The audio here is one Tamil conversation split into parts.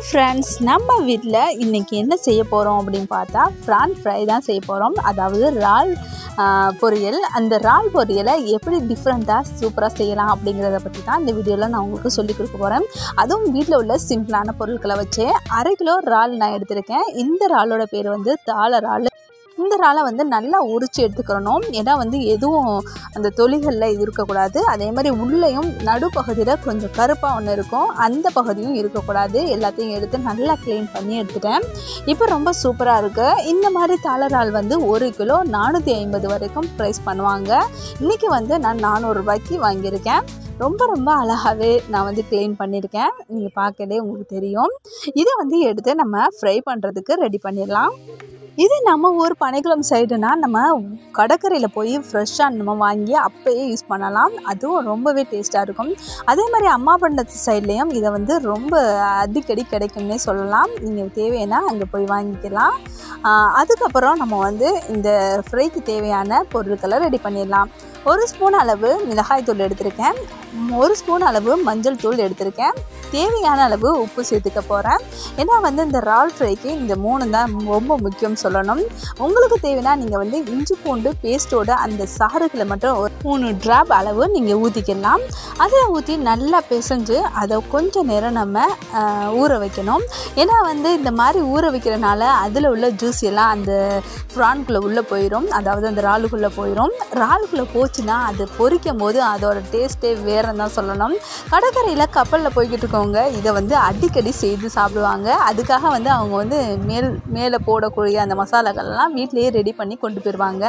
ஃப்ரெண்ட்ஸ் நம்ம வீட்டில் இன்றைக்கி என்ன செய்ய போகிறோம் அப்படின்னு பார்த்தா ப்ரான் ஃப்ரை தான் செய்ய போகிறோம் அதாவது இறால் ஆ, பொரியல் அந்த இறால் பொரியலை எப்படி டிஃப்ரெண்ட்டாக சூப்பராக செய்யலாம் அப்படிங்கிறத பற்றி தான் இந்த வீடியோவில் நான் உங்களுக்கு சொல்லிக் கொடுக்க போகிறேன் அதுவும் வீட்டில் உள்ள சிம்பிளான பொருட்களை வச்சு அரை கிலோ இறால் நான் எடுத்திருக்கேன் இந்த இறாலோட பேர் வந்து தாள இறால் இந்த இறாலை வந்து நல்லா உரித்து எடுத்துக்கிறணும் ஏன்னா வந்து எதுவும் அந்த தொலிகளில் இது இருக்கக்கூடாது அதே மாதிரி உள்ளேயும் நடுப்பகுதியில் கொஞ்சம் கருப்பாக ஒன்று இருக்கும் அந்த பகுதியும் இருக்கக்கூடாது எல்லாத்தையும் எடுத்து நல்லா க்ளீன் பண்ணி எடுத்துட்டேன் இப்போ ரொம்ப சூப்பராக இருக்குது இந்த மாதிரி தாளரால் வந்து ஒரு கிலோ நானூற்றி ஐம்பது வரைக்கும் ப்ரைஸ் பண்ணுவாங்க இன்றைக்கி வந்து நான் நானூறுரூபாய்க்கு வாங்கியிருக்கேன் ரொம்ப ரொம்ப அழகாகவே நான் வந்து க்ளீன் பண்ணியிருக்கேன் நீங்கள் பார்க்கலே உங்களுக்கு தெரியும் இதை வந்து எடுத்து நம்ம ஃப்ரை பண்ணுறதுக்கு ரெடி பண்ணிடலாம் இது நம்ம ஊர் பனைக்குளம் சைடுனா நம்ம கடற்கரையில் போய் ஃப்ரெஷ்ஷாக நம்ம வாங்கி அப்போயே யூஸ் பண்ணலாம் அதுவும் ரொம்பவே டேஸ்ட்டாக இருக்கும் அதே மாதிரி அம்மா பண்ணத்து சைட்லேயும் இதை வந்து ரொம்ப அடிக்கடி கிடைக்கும்னே சொல்லலாம் நீங்கள் தேவைன்னா அங்கே போய் வாங்கிக்கலாம் ஆஹ் அதுக்கப்புறம் நம்ம வந்து இந்த ஃப்ரைக்கு தேவையான பொருட்களை ரெடி பண்ணிடலாம் ஒரு ஸ்பூன் அளவு மிளகாய் தூள் எடுத்திருக்கேன் ஒரு ஸ்பூன் அளவு மஞ்சள் தூள் எடுத்திருக்கேன் தேவையான அளவு உப்பு சேர்த்துக்க போகிறேன் ஏன்னா வந்து இந்த இறால் ஃப்ரைக்கு இந்த மூணு தான் ரொம்ப முக்கியம் சொல்லணும் உங்களுக்கு தேவைன்னா நீங்கள் வந்து இஞ்சி பூண்டு பேஸ்ட்டோட அந்த சாறுகளை மட்டும் ஒரு மூணு ட்ராப் அளவு நீங்கள் ஊற்றிக்கலாம் அதை ஊற்றி நல்லா பிசைஞ்சு அதை கொஞ்சம் நேரம் நம்ம ஆஹ், ஊற வைக்கணும் ஏன்னா வந்து இந்த மாதிரி ஊற வைக்கிறனால அதில் உள்ள ஜூஸ் எல்லாம் அந்த ப்ரான்குள்ளே உள்ளே போயிடும் அதாவது அந்த இறாலுக்குள்ளே போயிடும் இறாலுக்குள்ளே போச்சுன்னா அது பொரிக்கும் போது அதோட டேஸ்ட்டே வேறன்னு தான் சொல்லணும் கடற்கரையில் கப்பலில் போய்கிட்டு இருக்கவங்க இதை வந்து அடிக்கடி செய்து சாப்பிடுவாங்க அதுக்காக வந்து அவங்க வந்து மேல் மேலே போடக்கூடிய அந்த மசாலாக்கள்லாம் வீட்டிலேயே ரெடி பண்ணி கொண்டு போயிடுவாங்க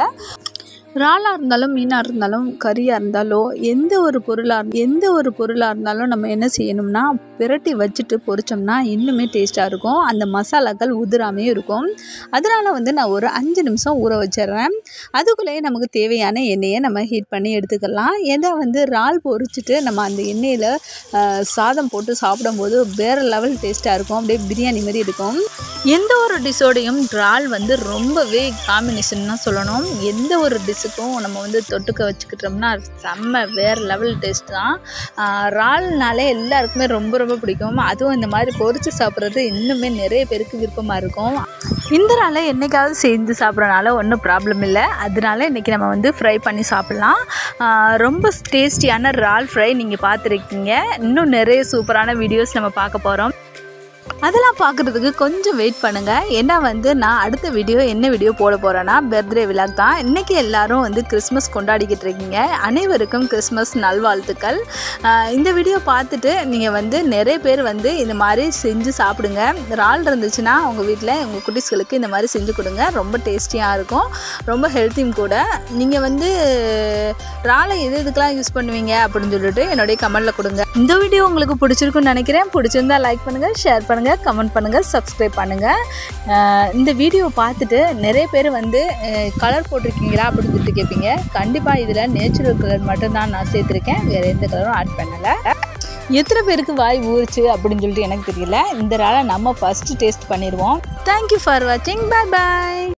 இறாலாக இருந்தாலும் மீனாக இருந்தாலும் கறியாக இருந்தாலோ எந்த ஒரு பொருளாக எந்த ஒரு பொருளாக இருந்தாலும் நம்ம என்ன செய்யணும்னா பிரட்டி வச்சுட்டு பொரிச்சோம்னா இன்னுமே டேஸ்ட்டாக இருக்கும் அந்த மசாலாக்கள் உதிராமே இருக்கும் அதனால் வந்து நான் ஒரு அஞ்சு நிமிஷம் ஊற வச்சிடுறேன் அதுக்குள்ளேயே நமக்கு தேவையான எண்ணெயை நம்ம ஹீட் பண்ணி எடுத்துக்கலாம் ஏன்னா வந்து இறால் பொரிச்சிட்டு நம்ம அந்த எண்ணெயில் சாதம் போட்டு சாப்பிடும்போது வேறு லெவல் டேஸ்ட்டாக இருக்கும் அப்படியே பிரியாணி மாதிரி இருக்கும் எந்த ஒரு டிஷ்ஷோடையும் இறால் வந்து ரொம்பவே காம்பினேஷன் தான் சொல்லணும் எந்த ஒரு டிஷ்ஷுக்கும் நம்ம வந்து தொட்டுக்க வச்சுக்கிட்டோம்னா செம்ம வேறு லெவல் டேஸ்ட் தான் ஆஹ் இறால்னாலே எல்லாருக்குமே ரொம்ப ரொம்ப பிடிக்கும் அதுவும் இந்த மாதிரி பொரிச்சு சாப்பிட்றது இன்னுமே நிறைய பேருக்கு விருப்பமாக இருக்கும் இந்த இறாலை என்னைக்காவது செஞ்சு சாப்பிட்றனால ஒன்றும் ப்ராப்ளம் இல்லை அதனால இன்றைக்கி நம்ம வந்து ஃப்ரை பண்ணி சாப்பிட்லாம் ஆஹ் ரொம்ப டேஸ்டியான இறால் ஃப்ரை நீங்கள் பார்த்துருக்கீங்க இன்னும் நிறைய சூப்பரான வீடியோஸ் நம்ம பார்க்க போகிறோம் அதெல்லாம் பார்க்குறதுக்கு கொஞ்சம் வெயிட் பண்ணுங்கள் ஏன்னா வந்து நான் அடுத்த வீடியோ என்ன வீடியோ போட போகிறேன்னா பர்த்டே விழாக் தான் இன்றைக்கி எல்லாரும் வந்து கிறிஸ்மஸ் கொண்டாடிக்கிட்டு இருக்கீங்க அனைவருக்கும் கிறிஸ்மஸ் நல்வாழ்த்துக்கள் ஆஹ் இந்த வீடியோ பார்த்துட்டு நீங்கள் வந்து நிறைய பேர் வந்து இந்த மாதிரி செஞ்சு சாப்பிடுங்க இறால் இருந்துச்சுன்னா உங்கள் வீட்டில் உங்கள் குட்டீஸ்களுக்கு இந்த மாதிரி செஞ்சு கொடுங்க ரொம்ப டேஸ்டியாக இருக்கும் ரொம்ப ஹெல்த்தியும் கூட நீங்கள் வந்து இறாலை எது எதுக்கெல்லாம் யூஸ் பண்ணுவீங்க அப்படின்னு சொல்லிட்டு என்னுடைய கமெண்ட்டில் கொடுங்க இந்த வீடியோ உங்களுக்கு பிடிச்சிருக்குன்னு நினைக்கிறேன் பிடிச்சிருந்தா லைக் பண்ணுங்கள் ஷேர் பண்ணுங்கள் கமெண்ட் பண்ணுங்கள் சப்ஸ்கிரைப் பண்ணுங்கள் அஹ் இந்த வீடியோ பார்த்துட்டு நிறைய பேர் வந்து கலர் போட்டிருக்கீங்களா அப்படின்னு சொல்லிட்டு கேட்பீங்க கண்டிப்பாக இதில் நேச்சுரல் கலர் மட்டும்தான் நான் சேர்த்துருக்கேன் வேறு எந்த கலரும் ஆட் பண்ணலை எத்தனை பேருக்கு வாய் ஊறுச்சு அப்படின்னு சொல்லிட்டு எனக்கு தெரியல இந்த ராலை நம்ம ஃபஸ்ட்டு டேஸ்ட் பண்ணிடுவோம் தேங்க்யூ ஃபார் வாட்சிங் பை பாய்